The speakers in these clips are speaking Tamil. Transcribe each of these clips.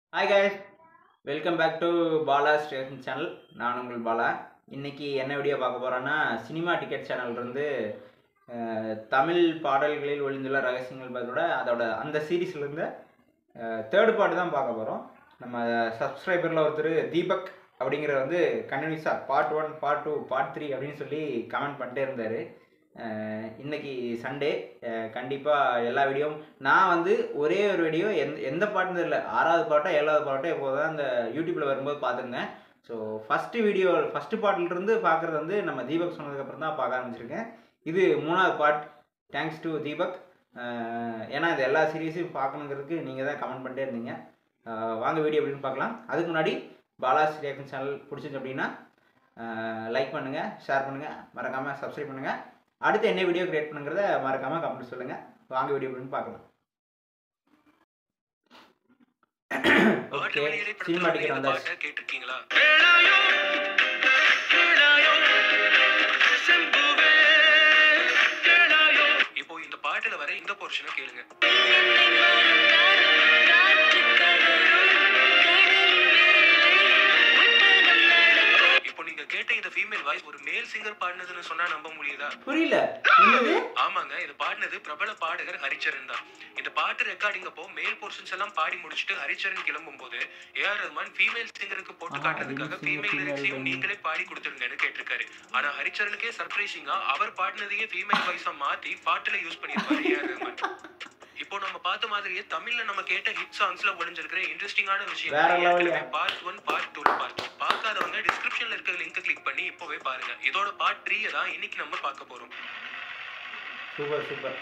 Hi guys welcome back to Bala station channel நான் உங்கள் பாலா இன்னைக்கு என்ன வீடியோ பார்க்க போகிறோன்னா சினிமா டிக்கெட் சேனல்லேருந்து தமிழ் பாடல்களில் ஒளிந்துள்ள ரகசியங்கள் பார்த்தோட அதோட அந்த சீரீஸ்லேருந்து தேர்ட் பார்ட் தான் பார்க்க போகிறோம் நம்ம சப்ஸ்கிரைபரில் ஒருத்தர் தீபக் அப்படிங்கிற வந்து கண்டினியூஸாக part one part two part three அப்படின்னு சொல்லி கமெண்ட் பண்ணிட்டே இருந்தார் இன்னைக்கு சண்டே கண்டிப்பாக எல்லா வீடியோவும் நான் வந்து ஒரே ஒரு வீடியோ எந்த எந்த பாட்டுன்னு இல்லை ஆறாவது பாட்டோ ஏழாவது பாட்டோ இப்போ தான் அந்த யூடியூப்பில் வரும்போது பார்த்துருந்தேன் ஸோ ஃபஸ்ட்டு வீடியோ ஃபஸ்ட்டு பாட்டிலிருந்து பார்க்குறது வந்து நம்ம தீபக் சொன்னதுக்கப்புறம் தான் பார்க்க ஆரம்பிச்சிருக்கேன் இது மூணாவது பார்ட் தேங்க்ஸ் டு தீபக் அஹ் ஏன்னா இது எல்லா சீரீஸையும் பார்க்கணுங்கிறதுக்கு நீங்கள் தான் கமெண்ட் பண்ணிட்டே இருந்தீங்க அஹ் வாங்க வீடியோ அப்படின்னு பார்க்கலாம் அதுக்கு முன்னாடி பாலாஸ் ரியாக்ஷன் சேனல் பிடிச்சிருக்கு அப்படின்னா லைக் பண்ணுங்கள் ஷேர் பண்ணுங்கள் மறக்காமல் சப்ஸ்கிரைப் பண்ணுங்கள் அடுத்து என்ன வீடியோ கிரியேட் பண்ணுங்கிறத மறக்காமல் கமெண்ட் சொல்லுங்கள் வாங்க வீடியோ அப்படின்னு பார்க்கலாம் ஓகே சினிமா டிக்கெட் வந்தாச்சு பாட்டை கேட்டிருக்கீங்களா இப்போ இந்த பாட்டுல வர இந்த போர்ஷனை கேளுங்க இப்போ நீங்க கேட்ட இந்த ஃபீமேல் வாய்ஸ் ஒரு மேல் சிங்கர் பாடினதுன்னு சொன்னா நம்ப முடியுதா புரியல என்னது ஆமாங்க இது பாடினது பிரபல பாடகர் ஹரிச்சரன் தான் இந்த பாட்டு ரெக்கார்டிங் அப்போ மேல் போர்ஷன்ஸ் எல்லாம் பாடி முடிச்சுட்டு ஹரிச்சரன் கிளம்பும் போது ஏஆர் ரஹ்மான் ஃபீமேல் சிங்கருக்கு போட்டு ஆ, காட்டுறதுக்காக அது ஃபீமேல் female லிரிக்ஸையும் female நீங்களே பாடி கொடுத்துருங்கன்னு கேட்டிருக்காரு ஆனா ஹரிச்சரனுக்கே சர்ப்ரைசிங்கா அவர் பாடினதையே ஃபீமேல் வாய்ஸா மாத்தி பாட்டுல யூஸ் பண்ணிருப்பாரு ஏஆர் ரஹ்மான் இப்போ நம்ம பார்த்த மாதிரியே தமிழ்ல நம்ம கேட்ட ஹிட் சாங்ஸ்ல ஒளிஞ்சிருக்கிற இன்ட்ரெஸ்டிங்கான விஷயம் வேற level யா. பார்ட் ஒன் பார்ட் டூ பார்த்தோம் பார்க்காதவங்க டிஸ்கிரிப்ஷன்ல இருக்க லிங்க் கிளிக் பண்ணி இப்போவே பாருங்க இதோட பார்ட் த்ரீ தான் இன்னைக்கு நம்ம பார்க்க போறோம் சூப்பர் சூப்பர்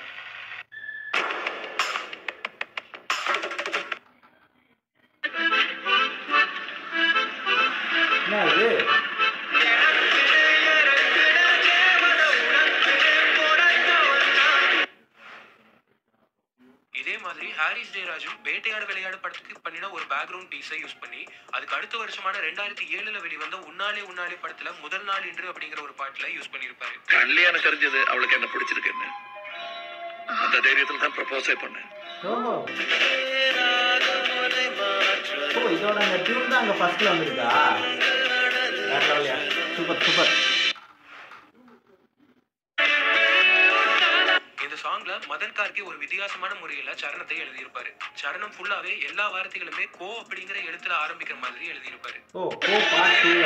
என்ன இது இதே மாதிரி ஹாரிஸ் ஜெயராஜும் வேட்டையாடு விளையாடு படத்துக்கு பண்ணின ஒரு பேக்ரவுண்ட் பீஸை யூஸ் பண்ணி அதுக்கு அடுத்த வருஷமான ரெண்டாயிரத்தி ஏழுல வெளிவந்த உன்னாலே உன்னாலே படத்துல முதல் நாள் இன்று அப்படிங்கிற ஒரு பாட்டுல யூஸ் பண்ணியிருப்பாரு கல்யாணம் தெரிஞ்சது அவளுக்கு என்ன பிடிச்சிருக்குன்னு அந்த தைரியத்துல தான் ப்ரப்போஸே பண்ணேன் ஓஹோ ஓ இதோட அந்த டியூன் தான் அங்கே ஃபர்ஸ்ட்ல வந்திருக்கா வேற லெவலியா சூப்பர் சூப்பர் இந்த சாங்ல மதன் கார்கே ஒரு வித்தியாசமான முறையில சரணத்தை எழுதியிருப்பாரு சரணம் ஃபுல்லாவே எல்லா வார்த்தைகளுமே கோ அப்படிங்கிற எழுத்துல ஆரம்பிக்கிற மாதிரி எழுதியிருப்பாரு ஓ ஓ பார்ட் டூ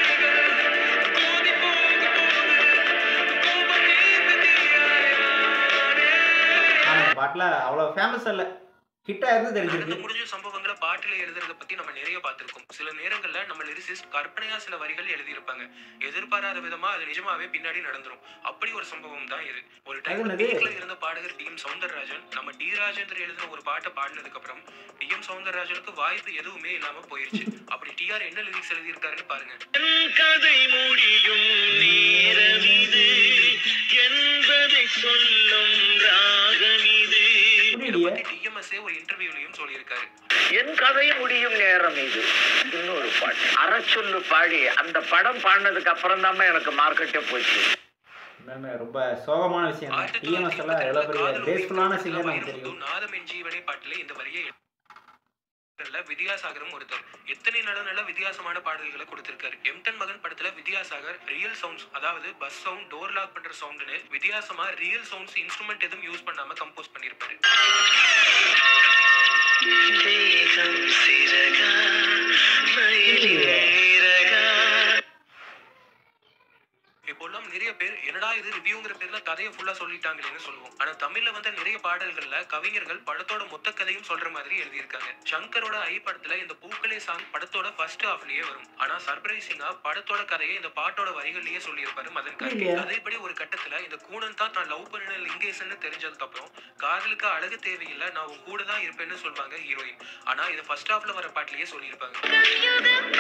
ஆனால் இந்த பாட்டில் அவ்வளோ ஃபேமஸ் இல்லை ஹிட்டாக இருந்து நடந்து தெரிஞ்சிருக்கு முடிஞ்ச சம்பவங்களை பாட்டுல எழுதுறத பத்தி நம்ம நிறைய பார்த்திருக்கோம் சில நேரங்கள்ல நம்ம லிரிசிஸ்ட் கற்பனையா சில வரிகள் எழுதியிருப்பாங்க எதிர்பாராத விதமா அது நிஜமாவே பின்னாடி நடந்துரும் அப்படி ஒரு சம்பவம் தான் இது ஒரு டைம் அது என்னது? பீக்ல இருந்த பாடகர் டி எம் சவுந்தரராஜன் நம்ம டி ராஜேந்தர் எழுதின ஒரு பாட்டை பாடினதுக்கு அப்புறம் டி எம் சவுந்தரராஜனுக்கு வாய்ப்பு எதுவுமே இல்லாம போயிருச்சு அப்படி டிஆர் என்ன லிரிக்ஸ் எழுதியிருக்காருன்னு பாருங்க கதை முடியும் நேரம் இது என்பதை சொல்லும் ராகம் இது இதை புரியலையே பத்தி டிஎம்எஸ்ஏ ஒரு இன்டர்வியூலயும் சொல்லியிருக்காரு என் கதை முடியும் நேரம் இது இன்னொரு பாட்டு அறச்சொல்லு பாடி அந்த படம் பாடினதுக்கு அப்புறம் தான் எனக்கு மார்க்கெட்டே போச்சு உண்மையுமே ரொம்ப சோகமான விஷயம் தான் ஆயிரத்தி டிஎம்எஸ் தொள்ளாயிரத்தி எல்லாம் எவ்வளோ பெரிய காதல் கிரேஸ்ஃபுல்லான உயிர் சிங்கர் நமக்கு வைரமுத்து, தெரியும் நாதம் என் ஜீவனே பாட்டுல இந்த வரியை எழுதுறதுல வித்யாசாகரும் ஒருத்தர் எத்தனை நல்ல நல்ல வித்தியாசமான பாடல்களை கொடுத்திருக்காரு எம்டன் மகன் படத்துல வித்யாசாகர் ரியல் சவுண்ட்ஸ் அதாவது பஸ் சவுண்ட் டோர் லாக் பண்ற சவுண்ட்னு வித்தியாசமா ரியல் சவுண்ட்ஸ் இன்ஸ்ட்ருமெண்ட் எதுவும் யூஸ் பண்ணாம கம்போஸ் பண்ணிருப்பாரு தேகம் சிறகா மயிலின் இறகா இப்போல்லாம் நிறைய பேர் என்னடா இது ரிவ்யூங்கிற பேர்ல கதையை ஃபுல்லா சொல்லிட்டாங்களேன்னு சொல்லுவோம் ஆனா தமிழ்ல வந்த நிறைய பாடல்கள்ல கவிஞர்கள் படத்தோட மொத்த கதையும் சொல்ற மாதிரி எழுதியிருக்காங்க சங்கரோட ஐ படத்துல இந்த பூக்களே சாங் படத்தோட ஃபர்ஸ்ட் ஹாஃப்லயே வரும் ஆனா சர்ப்ரைசிங்கா படத்தோட கதையை இந்த பாட்டோட வரிகள்லயே சொல்லியிருப்பாரு மதன் கார்கே இல்லையா? அதேபடி ஒரு கட்டத்துல இந்த கூணன் தான் நான் லவ் பண்ணின லிங்கேசன்னு தெரிஞ்சதுக்கு அப்புறம் காதலுக்கு அழகு தேவையில்லை நான் உன் கூட தான் இருப்பேன்னு சொல்வாங்க ஹீரோயின் ஆனா இதை ஃபர்ஸ்ட் ஹாஃப்ல வர பாட்டிலேயே சொல்லியிருப்பாங்க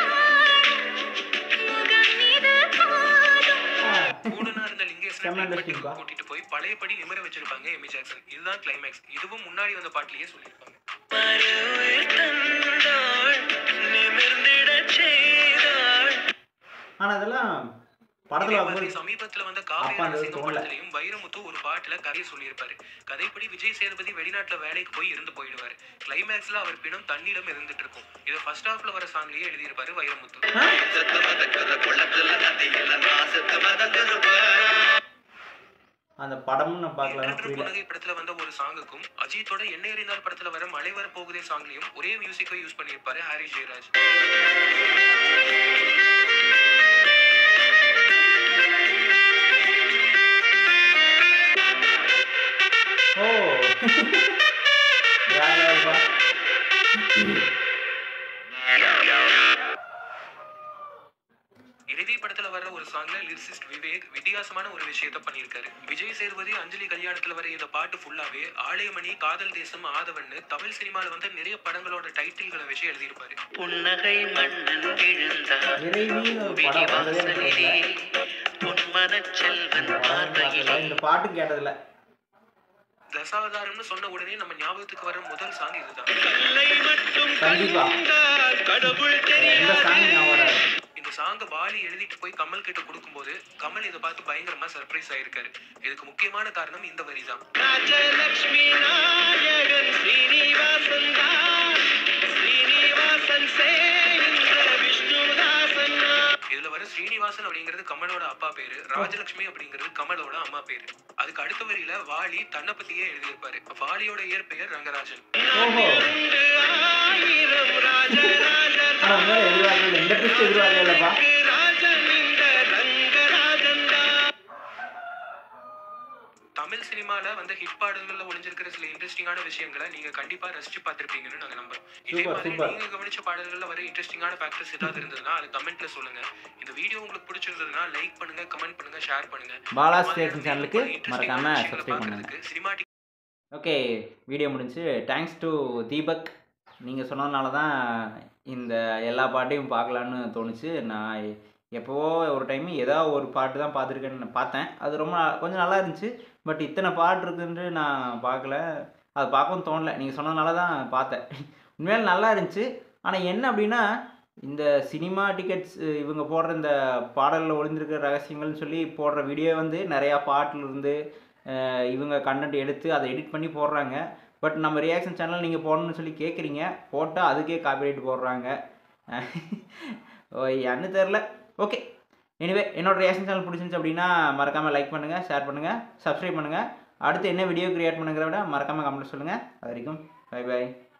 கூடனா இருந்த லிங்கேசன் செம்ம ட்ரீட்மெண்ட்டுக்கு interesting பா. கூட்டிட்டு போய் பழையபடி நிமிர வச்சிருப்பாங்க எமி ஜாக்சன் இதுதான் கிளைமேக்ஸ் இதுவும் முன்னாடி வந்த பாட்டிலேயே சொல்லியிருப்பாங்க மறுவில் தந்தாள் நிமிர்ந்திடச் செய்தாள் ஆனால் அதெல்லாம் படத்துல இதே பார்க்கும்போது மாதிரி சமீபத்துல வந்த அப்ப காவிரி அந்த ரசிகம் தோணல. படத்திலையும் வைரமுத்து ஒரு பாட்டுல கதையை சொல்லியிருப்பாரு கதைப்படி விஜய் சேதுபதி வெளிநாட்டுல வேலைக்கு போய் இருந்து போயிடுவாரு கிளைமேக்ஸ்ல அவர் பிணம் தன்னிடம் இருந்துட்டு இருக்கும் இதை ஃபர்ஸ்ட் ஹாஃப்ல வர சாங்லயே எழுதியிருப்பாரு வைரமுத்து அந்த படமும் நான் பார்க்கல எண்ணற்ற புரியல புன்னகை படத்துல வந்த ஒரு சாங்குக்கும் அஜித்தோட என்ன எறிந்தால் படத்துல வர மழை வர போகுதே சாங்லயும் ஒரே மியூசிக்கை யூஸ் பண்ணியிருப்பாரு ஹாரி ஜெயராஜ் ஓ வேற level-பா. இறுதி படத்துல வர ஒரு சாங்ல லிரிசிஸ்ட் விவேக் வித்தியாசமான ஒரு விஷயத்த பண்ணியிருக்காரு விஜய் சேதுபதி அஞ்சலி கல்யாணத்துல வர இந்த பாட்டு ஃபுல்லாவே ஆலயமணி காதல் தேசம் ஆதவன்னு தமிழ் சினிமால வந்து நிறைய படங்களோட டைட்டில்களை வச்சு எழுதியிருப்பாரு புன்னகை மன்னன் எழுந்தார் இறைவி ஒரு படம் வந்ததே எனக்கு விழிவாசலிலே தெரியல. பொன்மனச் செல்வன் படம் பார்வையிலே பார்த்ததில்ல. இந்த பாட்டு கேட்டதில்ல தசாவதாரம்னு சொன்ன உடனே நம்ம ஞாபகத்துக்கு வர முதல் சாங் இதுதான் கண்டிப்பா எந்த சாங் ஞாபகம் வராது இந்த சாங்க பாலி எழுதிட்டு போய் கமல் கிட்ட கொடுக்கும்போது கமல் இதை பார்த்து பயங்கரமா சர்ப்ரைஸ் ஆயிருக்காரு இதுக்கு முக்கியமான காரணம் இந்த வரி தான் ராஜலட்சுமி நாயகன் ஸ்ரீனிவாசன் தான் ஸ்ரீனிவாசன் சேந்த விஷ்ணுதாசன் இதுல வர ஸ்ரீனிவாசன் அப்படிங்கிறது கமலோட அப்பா பேரு ராஜலட்சுமி அப்படிங்கிறது கமலோட அம்மா பேரு அதுக்கு அடுத்த வரியில வாலி தன்னை பத்தியே எழுதியிருப்பாரு வாலியோட இயற்பெயர் ரங்கராஜன் ஓஹோ ஆயிரம் ராஜராஜர் ஆனா உண்மையில எதிர்பார்க்கல எந்த ட்விஸ்ட் எதிர்பார்க்கலப்பா ராஜன் இந்த ரங்கராஜன் தான் தமிழ் சினிமால வந்து ஹிட் பாடல்கள்ல ஒளிஞ்சிருக்கிற சில இன்ட்ரெஸ்டிங்கான விஷயங்களை நீங்க கண்டிப்பா ரசிச்சு பார்த்திருப்பீங்கன்னு நாங்க நம்புறோம் இதே Super, மாதிரி super. நீங்க கவனிச்ச பாடல்கள்ல வர இன்ட்ரெஸ்டிங்கான ஃபேக்டர்ஸ் ஏதாவது இருந்ததுன்னா அது கமெண்ட்ல சொல்லுங்க இந்த வீடியோ உங்களுக்கு பிடிச்சிருந்ததுன்னா லைக் பண்ணுங்க கமெண்ட் பண்ணுங்க ஷேர் பண்ணுங்க பாலா இந்த மாதிரி ஸ்டேஷன் சேனலுக்கு interesting-ஆன மறக்காம விஷயங்களை சப்ஸ்கிரைப் பண்ணுங்க பார்க்கறதுக்கு சினிமாட்டிக் ஓகே வீடியோ முடிஞ்சு தேங்க்ஸ் டு தீபக் நீங்கள் சொன்னதுனால தான் இந்த எல்லா பாட்டையும் பார்க்கலான்னு தோணுச்சு நான் எப்போவோ ஒரு டைம் ஏதோ ஒரு பாட்டு தான் பார்த்துருக்கேன்னு பார்த்தேன் அது ரொம்ப நா- கொஞ்சம் நல்லா இருந்துச்சு பட் இத்தனை பாட்டு இருக்குன்ட்டு நான் பார்க்கல அது பார்க்கவும் தோணல நீங்கள் சொன்னதுனால தான் பார்த்தேன் உண்மையில நல்லா இருந்துச்சு ஆனால் என்ன அப்படின்னா இந்த சினிமா டிக்கெட்ஸ் இவங்க போடுற இந்த பாடலில் ஒளிந்திருக்கிற ரகசியங்கள்னு சொல்லி போடுற வீடியோ வந்து நிறையா பாட்டுல இருந்து அஹ் இவங்க கண்டென்ட் எடுத்து அதை எடிட் பண்ணி போடுறாங்க பட் நம்ம ரியாக்ஷன் சேனல் நீங்கள் போடணும்னு சொல்லி கேட்குறீங்க போட்டால் அதுக்கே காப்பிரைட் போடுறாங்க ஓ, ஏன்னு தெரில ஓகே எனிவே என்னோட ரியாக்ஷன் சேனல் பிடிச்சிருந்துச்சு அப்படின்னா மறக்காமல் லைக் பண்ணுங்கள் ஷேர் பண்ணுங்கள் சப்ஸ்கிரைப் பண்ணுங்கள் அடுத்து என்ன வீடியோ கிரியேட் பண்ணுங்கிறத விட மறக்காமல் கமெண்ட் சொல்லுங்கள் அது வரைக்கும் பை பை